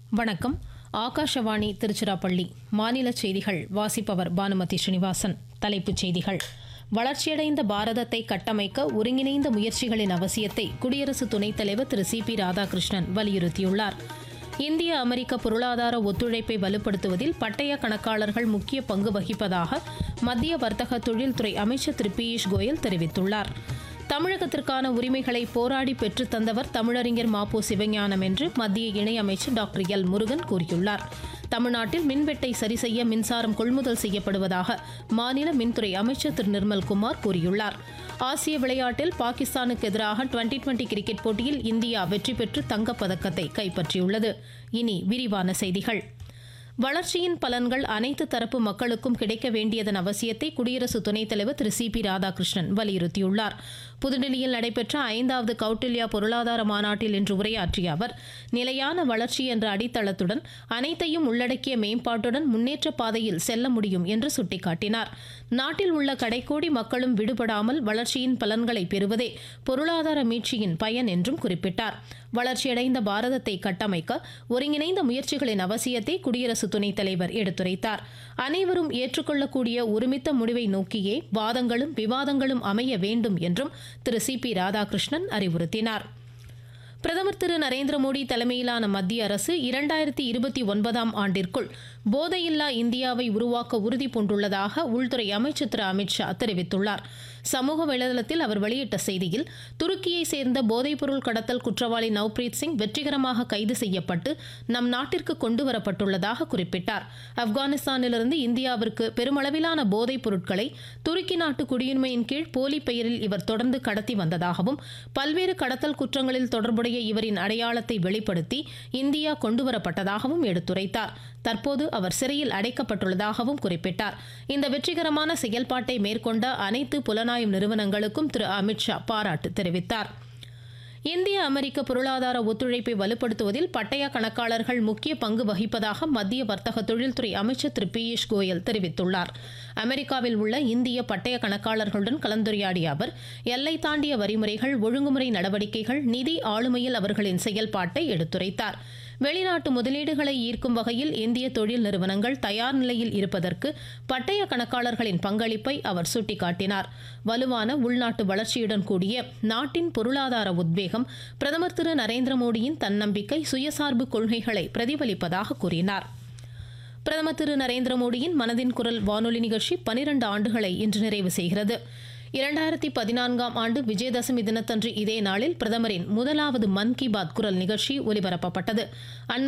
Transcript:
வணக்கம் ஆகாஷவாணி திருச்சிராப்பள்ளி மாநில செய்திகள் வாசிப்பவர் பானுமதி ஸ்ரீனிவாசன் தலைப்புச் செய்திகள் வளர்ச்சியடைந்த பாரதத்தை கட்டமைக்க ஒருங்கிணைந்த முயற்சிகளின் அவசியத்தை குடியரசு துணைத் தலைவர் திரு சி பி ராதாகிருஷ்ணன் வலியுறுத்தியுள்ளார் இந்திய அமெரிக்க பொருளாதார ஒத்துழைப்பை வலுப்படுத்துவதில் பட்டய கணக்காளர்கள் முக்கிய பங்கு வகிப்பதாக மத்திய வர்த்தக தொழில்துறை அமைச்சர் திரு பியூஷ் கோயல் தெரிவித்துள்ளார் தமிழகத்திற்கான உரிமைகளை போராடி பெற்றுத் தந்தவர் தமிழறிஞர் மாப்போ சிவஞானம் என்று மத்திய இணையமைச்சர் டாக்டர் எல் முருகன் கூறியுள்ளார் தமிழ்நாட்டில் மின்வெட்டை சரி செய்ய மின்சாரம் கொள்முதல் செய்யப்படுவதாக மாநில மின்துறை அமைச்சர் திரு நிர்மல்குமார் கூறியுள்ளார் ஆசிய விளையாட்டில் பாகிஸ்தானுக்கு எதிராக டுவெண்டி டுவெண்டி கிரிக்கெட் போட்டியில் இந்தியா வெற்றி பெற்று தங்கப்பதக்கத்தை கைப்பற்றியுள்ளது இனி விரிவான செய்திகள் வளர்ச்சியின் பலன்கள் அனைத்து தரப்பு மக்களுக்கும் கிடைக்க வேண்டியதன் அவசியத்தை குடியரசு துணைத் தலைவர் திரு சி பி ராதாகிருஷ்ணன் வலியுறுத்தியுள்ளார் புதுடில்லியில் நடைபெற்ற ஐந்தாவது கௌட்டில்யா பொருளாதார மாநாட்டில் இன்று உரையாற்றிய அவர் நிலையான வளர்ச்சி என்ற அடித்தளத்துடன் அனைத்தையும் உள்ளடக்கிய மேம்பாட்டுடன் முன்னேற்ற பாதையில் செல்ல முடியும் என்று சுட்டிக்காட்டினார் நாட்டில் உள்ள கடைக்கோடி மக்களும் விடுபடாமல் வளர்ச்சியின் பலன்களை பெறுவதே பொருளாதார மீட்சியின் பயன் என்றும் குறிப்பிட்டார் வளர்ச்சியடைந்த பாரதத்தை கட்டமைக்க ஒருங்கிணைந்த முயற்சிகளின் அவசியத்தை குடியரசு துணைத் தலைவர் எடுத்துரைத்தார் அனைவரும் ஏற்றுக்கொள்ளக்கூடிய ஒருமித்த முடிவை நோக்கியே வாதங்களும் விவாதங்களும் அமைய வேண்டும் என்றும் திரு சி பி ராதாகிருஷ்ணன் அறிவுறுத்தினார் பிரதமர் திரு நரேந்திர மோடி தலைமையிலான மத்திய அரசு இரண்டாயிரத்தி இருபத்தி ஒன்பதாம் ஆண்டிற்குள் போதையில்லா இந்தியாவை உருவாக்க உறுதி பூண்டுள்ளதாக உள்துறை அமைச்சர் திரு அமித்ஷா தெரிவித்துள்ளார் சமூக வலைதளத்தில் அவர் வெளியிட்ட செய்தியில் துருக்கியை சேர்ந்த போதைப்பொருள் கடத்தல் குற்றவாளி நவ்பிரீத் சிங் வெற்றிகரமாக கைது செய்யப்பட்டு நம் நாட்டிற்கு கொண்டு வரப்பட்டுள்ளதாக குறிப்பிட்டார் ஆப்கானிஸ்தானிலிருந்து இந்தியாவிற்கு பெருமளவிலான போதைப் பொருட்களை துருக்கி நாட்டு குடியுரிமையின் கீழ் போலி பெயரில் இவர் தொடர்ந்து கடத்தி வந்ததாகவும் பல்வேறு கடத்தல் குற்றங்களில் தொடர்புடைய இவரின் அடையாளத்தை வெளிப்படுத்தி இந்தியா கொண்டுவரப்பட்டதாகவும் எடுத்துரைத்தார் தற்போது அவர் சிறையில் அடைக்கப்பட்டுள்ளதாகவும் குறிப்பிட்டார் இந்த வெற்றிகரமான செயல்பாட்டை மேற்கொண்ட அனைத்து புலனாய்வு நிறுவனங்களுக்கும் திரு அமித்ஷா பாராட்டு தெரிவித்தார் இந்திய அமெரிக்க பொருளாதார ஒத்துழைப்பை வலுப்படுத்துவதில் பட்டய கணக்காளர்கள் முக்கிய பங்கு வகிப்பதாக மத்திய வர்த்தக தொழில்துறை அமைச்சர் திரு பியூஷ் கோயல் தெரிவித்துள்ளார் அமெரிக்காவில் உள்ள இந்திய பட்டய கணக்காளர்களுடன் கலந்துரையாடிய அவர் எல்லை தாண்டிய வரிமுறைகள் ஒழுங்குமுறை நடவடிக்கைகள் நிதி ஆளுமையில் அவர்களின் செயல்பாட்டை எடுத்துரைத்தார் வெளிநாட்டு முதலீடுகளை ஈர்க்கும் வகையில் இந்திய தொழில் நிறுவனங்கள் தயார் நிலையில் இருப்பதற்கு பட்டய கணக்காளர்களின் பங்களிப்பை அவர் சுட்டிக்காட்டினார் வலுவான உள்நாட்டு வளர்ச்சியுடன் கூடிய நாட்டின் பொருளாதார உத்வேகம் பிரதமர் திரு நரேந்திர மோடியின் தன்னம்பிக்கை சுயசார்பு கொள்கைகளை பிரதிபலிப்பதாக கூறினார் பிரதமர் திரு நரேந்திர மோடியின் மனதின் குரல் வானொலி நிகழ்ச்சி பனிரண்டு ஆண்டுகளை இன்று நிறைவு செய்கிறது இரண்டாயிரத்தி பதினான்காம் ஆண்டு விஜயதசமி தினத்தன்று இதே நாளில் பிரதமரின் முதலாவது மன் கி பாத் குரல் நிகழ்ச்சி ஒலிபரப்பப்பட்டது